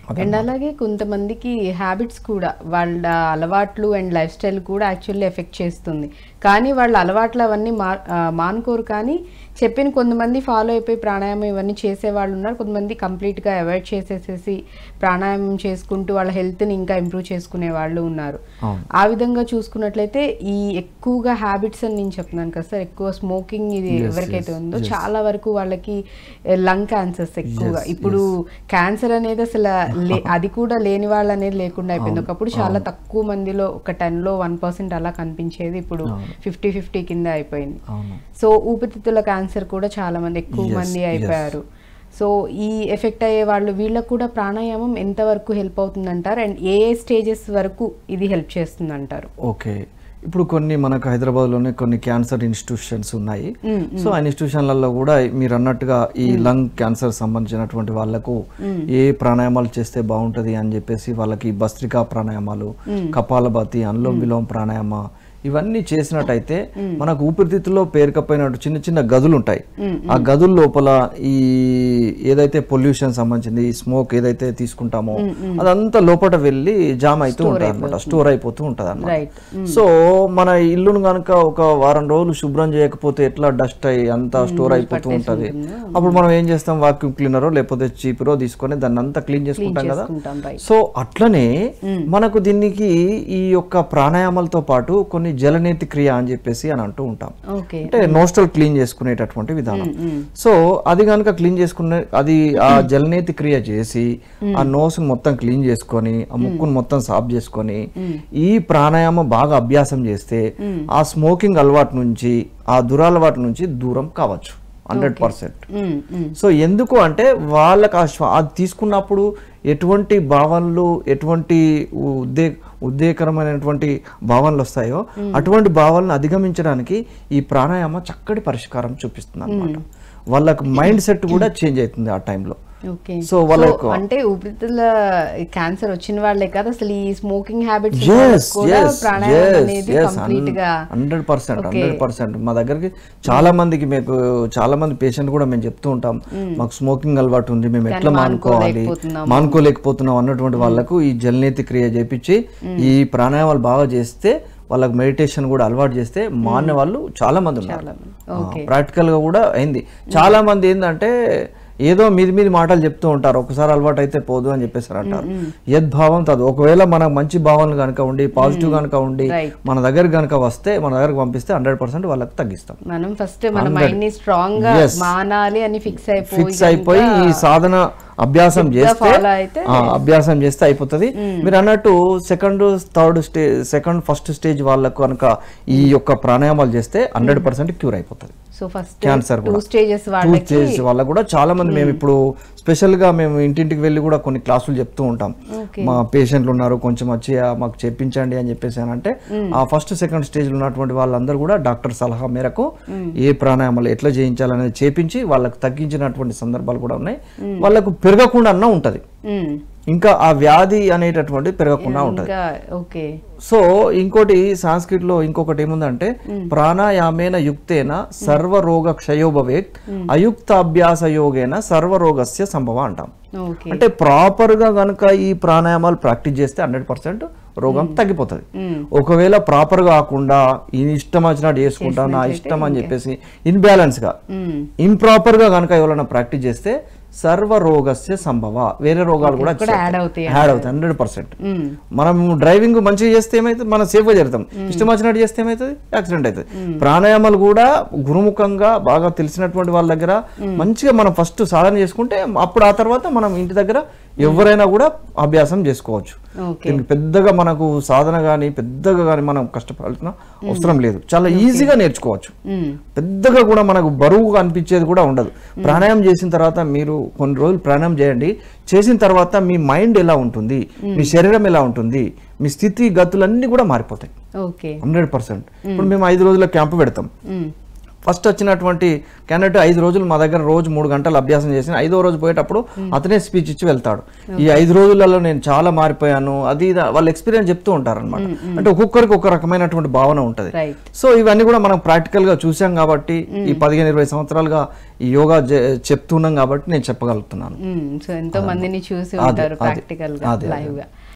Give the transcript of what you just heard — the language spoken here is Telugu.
అండ్ అలాగే కొంతమందికి హ్యాబిట్స్ కూడా వాళ్ళ అలవాట్లు అండ్ లైఫ్ స్టైల్ కూడా యాక్చువల్లీ ఎఫెక్ట్ చేస్తుంది కానీ వాళ్ళ అలవాట్లు అవన్నీ మా ఆ, మానుకోరు కానీ చెప్పిన కొంతమంది ఫాలో అయిపోయి ప్రాణాయామం ఇవన్నీ చేసే వాళ్ళు ఉన్నారు కొంతమంది కంప్లీట్గా అవాయిడ్ చేసేసేసి ప్రాణాయామం చేసుకుంటూ వాళ్ళ హెల్త్ని ఇంకా ఇంప్రూవ్ చేసుకునే వాళ్ళు ఉన్నారు అవును. ఆ విధంగా చూసుకున్నట్లయితే ఈ ఎక్కువగా హ్యాబిట్స్ అని నేను చెప్తున్నాను కదా సార్ ఎక్కువ స్మోకింగ్ ఇది Yes, ఎవరికైతే yes, ఉందో yes. చాలా వరకు వాళ్ళకి లంగ్ క్యాన్సర్స్ ఎక్కువగా Yes, ఇప్పుడు క్యాన్సర్ అనేది అసలు లే- అది కూడా లేని వాళ్ళు అనేది లేకుండా అయిపోయింది అవును, ఒకప్పుడు చాలా తక్కువ మందిలో ఒక టెన్ లో వన్ పర్సెంట్ అలా కనిపించేది ఇప్పుడు అవును. ఫిఫ్టీ ఫిఫ్టీ కింద అయిపోయింది అవును సో ఊపిరితిత్తుల క్యాన్సర్ కూడా చాలా మంది ఎక్కువ Yes, మంది yes. అయిపోయారు సో ఈ ఎఫెక్ట్ అయ్యే వాళ్ళు వీళ్ళకు కూడా ప్రాణాయామం ఎంత వరకు హెల్ప్ అవుతుందంటారు అండ్ ఏ ఏ స్టేజెస్ వరకు ఇది హెల్ప్ చేస్తుంది అంటారు ఓకే ఇప్పుడు కొన్ని మనకు హైదరాబాద్లోనే కొన్ని క్యాన్సర్ ఇన్స్టిట్యూషన్స్ ఉన్నాయి సో ఆ ఇన్స్టిట్యూషన్లలో కూడా మీరు అన్నట్టుగా ఈ లంగ్ క్యాన్సర్ సంబంధించినటువంటి వాళ్ళకు ఏ ప్రాణాయామాలు చేస్తే బాగుంటది అని చెప్పేసి వాళ్ళకి భస్త్రికా ప్రాణాయామాలు కపాలభాతి అనులోమ విలోమ ప్రాణాయామ ఇవన్నీ చేసినట్టయితే మనకు ఊపిరితిత్తులో పేరుకపోయినట్టు చిన్న చిన్న గదులు ఉంటాయి ఆ గదుల లోపల ఈ ఏదైతే పొల్యూషన్ సంబంధించింది ఈ స్మోక్ ఏదైతే తీసుకుంటామో అదంతా లోపల వెళ్ళి జామ్ అవుతూ ఉంటుంది అనమాట స్టోర్ అయిపోతూ ఉంటుంది అనమాట రైట్ సో మన ఇల్లును కనుక ఒక వారం రోజులు శుభ్రం చేయకపోతే ఎట్లా డస్ట్ అయ్యి అంతా స్టోర్ అయిపోతూ ఉంటది అప్పుడు మనం ఏం చేస్తాం వాక్యూమ్ క్లీనరో లేకపోతే చీపురో తీసుకొని దాన్ని అంతా క్లీన్ చేసుకుంటాం కదా చేసుకుంటాం రైట్ సో అట్లనే మనకు దీనికి ఈ యొక్క ప్రాణాయామాలతో పాటు కొన్ని జలనేతి క్రియ అని చెప్పేసి అని అంటూ ఉంటాం ఓకే అంటే నోస్టల్ క్లీన్ చేసుకునేటటువంటి విధానం సో అది కనుక క్లీన్ చేసుకునే అది ఆ జలనేతి క్రియ చేసి ఆ నోస్ మొత్తం క్లీన్ చేసుకొని ఆ ముక్కును మొత్తం సాఫ్ చేసుకొని ఈ ప్రాణాయామం బాగా అభ్యాసం చేస్తే ఆ స్మోకింగ్ అలవాటు నుంచి ఆ దురలవాటు నుంచి దూరం కావచ్చు హండ్రెడ్ పర్సెంట్ సో ఎందుకు అంటే వాళ్ళకి ఆ శ్వా- అది తీసుకున్నప్పుడు ఎటువంటి భావనలు ఎటువంటి ఉద్దే ఉద్దేకరమైనటువంటి భావనలు వస్తాయో అటువంటి భావనలు అధిగమించడానికి ఈ ప్రాణాయామ చక్కటి పరిష్కారం చూపిస్తుంది అనమాట వాళ్ళకి మైండ్ సెట్ కూడా చేంజ్ అవుతుంది ఆ టైంలో ఓకే సో వాళ్ళకు అంటే ఊపిరితిత్తుల క్యాన్సర్ వచ్చిన వాళ్ళే కాదు అసలు ఈ స్మోకింగ్ హ్యాబిట్స్ ఎస్ కూడా ఎస్ ప్రాణాయామం ఎస్ అనేది ఎస్ కంప్లీట్ గా హండ్రెడ్ పర్సెంట్ హండ్రెడ్ పర్సెంట్ మా దగ్గరికి చాలా మందికి మీకు చాలా మంది పేషెంట్ కూడా మేము చెప్తూ ఉంటాం మాకు స్మోకింగ్ అలవాటు ఉంది మేము ఎట్లా మానుకోవాలి మానుకోలేకపోతున్నాము. మానుకోలేకపోతున్నాం అన్నటువంటి వాళ్ళకు ఈ జలనేతి క్రియ చేపించి ఈ ప్రాణాయామాలు బాగా చేస్తే వాళ్ళకి మెడిటేషన్ కూడా అలవాటు చేస్తే మానే వాళ్ళు చాలా మంది ఉన్నారు ప్రాక్టికల్ గా కూడా అయింది చాలా మంది ఏంటంటే ఏదో మీది మీది మాటలు చెప్తూ ఉంటారు ఒకసారి అలవాటు అయితే పోదు అని చెప్పేసి అంటారు యద్భావం తదు ఒకవేళ మనకు మంచి భావనలు కనుక ఉండి పాజిటివ్ కనుక ఉండి Right. మన దగ్గర కనుక వస్తే మన దగ్గరకు పంపిస్తే హండ్రెడ్ పర్సెంట్ వాళ్ళకి తగ్గిస్తాం మనం ఫస్ట్ మన మైండ్ ని స్ట్రాంగ్ గా Yes. మానాలి అని ఫిక్స్ అయిపోయి ఫిక్స్ అయిపోయి ఈ సాధన అభ్యాసం చేస్తే follow అయితే ఆ, అభ్యాసం చేస్తే అయిపోతుంది మీరు అన్నట్టు second third stage second first stage వాళ్ళకు కనుక ఈ యొక్క ప్రాణాయామాలు చేస్తే హండ్రెడ్ పర్సెంట్ క్యూర్ అయిపోతుంది సో ఫస్ట్ క్యాన్సర్ టూ కూడా స్టేజెస్ టూ వాళ్ళకి స్టేజ్ వాళ్ళకు కూడా చాలా మంది మేము ఇప్పుడు స్పెషల్ గా మేము ఇంటింటికి వెళ్ళి కూడా కొన్ని క్లాసులు చెప్తూ ఉంటాం Okay. మా పేషెంట్లు ఉన్నారు కొంచెం వచ్చి ఆ, మాకు చెప్పించండి అని చెప్పేసి అని అంటే ఆ ఫస్ట్ సెకండ్ స్టేజ్ లో ఉన్నటువంటి వాళ్ళందరూ కూడా డాక్టర్ సలహా మేరకు ఏ ప్రాణాయామాలు ఎట్లా చేయించాలనేది చేపించి వాళ్ళకు తగ్గించినటువంటి సందర్భాలు కూడా ఉన్నాయి వాళ్ళకు పెరగకుండా అన్న ఉంటది మ్మ్. ఇంకా ఆ వ్యాధి అనేటటువంటి పెరగకుండా ఉంటది ఇంకా ఓకే సో ఇంకోటి సాంస్క్రిట్ లో ఇంకొకటి ఏముందంటే ప్రాణాయామేన యుక్తేన సర్వరోగ క్షయోభవేత్ అయుక్తాభ్యాస యోగేన సర్వరోగస్య సంభవ అంటాం ఓకే అంటే ప్రాపర్ గా గనుక ఈ ప్రాణాయామాలు ప్రాక్టీస్ చేస్తే హండ్రెడ్ పర్సెంట్ రోగం తగ్గిపోతుంది ఒకవేళ ప్రాపర్ గా కాకుండా ఈ ఇష్టం వచ్చినట్టు చేసుకుంటా నా ఇష్టం అని చెప్పేసి ఇన్బ్యాలెన్స్ గా ఇంప్రాపర్ గా గనుక ఎవరైనా ప్రాక్టీస్ చేస్తే సర్వరోగస్య సంభవ వేరే రోగాలు కూడా కూడా యాడ్ అవుతాయి యాడ్ అవుతాయి హండ్రెడ్ పర్సెంట్ మనం డ్రైవింగ్ మంచిగా చేస్తే ఏమైతుంది మనం సేఫ్ గా జరుగుతాం ఇష్టం వచ్చినట్టు చేస్తే ఏమైతుంది యాక్సిడెంట్ అవుతుంది ప్రాణాయామాలు కూడా గురుముఖంగా బాగా తెలిసినటువంటి వాళ్ళ దగ్గర మంచిగా మనం ఫస్ట్ సాధన చేసుకుంటే అప్పుడు ఆ తర్వాత మనం ఇంటి దగ్గర ఎవరైనా కూడా అభ్యాసం చేసుకోవచ్చు ఓకే దీనికి పెద్దగా మనకు సాధన కానీ పెద్దగా కానీ మనం కష్టపడాల్సిన అవసరం లేదు చాలా ఈజీగా నేర్చుకోవచ్చు పెద్దగా కూడా మనకు బరువుగా అనిపించేది కూడా ఉండదు ప్రాణాయామం చేసిన తర్వాత మీరు కొన్ని రోజులు ప్రాణాయామం చేయండి చేసిన తర్వాత మీ మైండ్ ఎలా ఉంటుంది మీ శరీరం ఎలా ఉంటుంది మీ స్థితి గతులన్నీ కూడా మారిపోతాయి ఓకే హండ్రెడ్ పర్సెంట్ ఇప్పుడు మేము ఐదు రోజుల క్యాంపు పెడతాం ఫస్ట్ వచ్చినటువంటి క్యాండిడేట్ ఐదు రోజులు మా దగ్గర రోజు మూడు గంటలు అభ్యాసం చేసి ఐదో రోజు పోయేటప్పుడు అతనే స్పీచ్ ఇచ్చి వెళ్తాడు ఈ ఐదు రోజులలో నేను చాలా మారిపోయాను అది ఇది వాళ్ళ ఎక్స్పీరియన్స్ చెప్తూ ఉంటారు అనమాట అంటే ఒక్కొక్కరికి ఒక రకమైనటువంటి భావన ఉంటుంది రైట్ సో ఇవన్నీ కూడా మనం ప్రాక్టికల్ గా చూసాం కాబట్టి ఈ పదిహేను ఇరవై సంవత్సరాలుగా ఈ యోగా జే- చెప్తున్నాం కాబట్టి నేను చెప్పగలుగుతున్నాను సో ఎంతో మందిని చూసి అదే, ఉంటారు అదే, ప్రాక్టికల్ గా అదే, లైవ్ గా